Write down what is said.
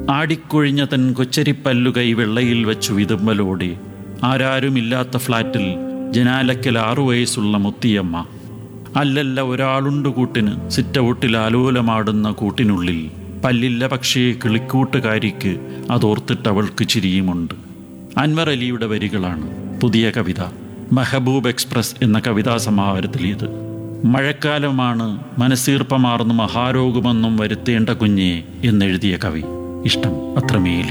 ആടിക്കൊഴിഞ്ഞ തൻ കൊച്ചരിപ്പല്ലുകൈ വെള്ളയിൽ വെച്ചു വിതുമ്പലോടെ ആരാരുമില്ലാത്ത ഫ്ലാറ്റിൽ ജനാലക്കൽ ആറു വയസ്സുള്ള മുത്തിയമ്മ അല്ലല്ല ഒരാളുണ്ട് കൂട്ടിന് സിറ്റൗട്ടിൽ ആലോലമാടുന്ന കൂട്ടിനുള്ളിൽ പല്ലില്ല പക്ഷേ കിളിക്കൂട്ടുകാരിക്ക് അതോർത്തിട്ട് അവൾക്ക് ചിരിയുമുണ്ട് അൻവർ അലിയുടെ വരികളാണ് പുതിയ കവിത മെഹബൂബ് എക്സ്പ്രസ് എന്ന കവിതാ സമാഹാരത്തിലേത് മഴക്കാലമാണ് മനസ്സീർപ്പമാർന്ന് മഹാരോഗമെന്നും വരുത്തേണ്ട കുഞ്ഞെ എന്നെഴുതിയ കവി ഇഷ്ടം അത്രമേൽ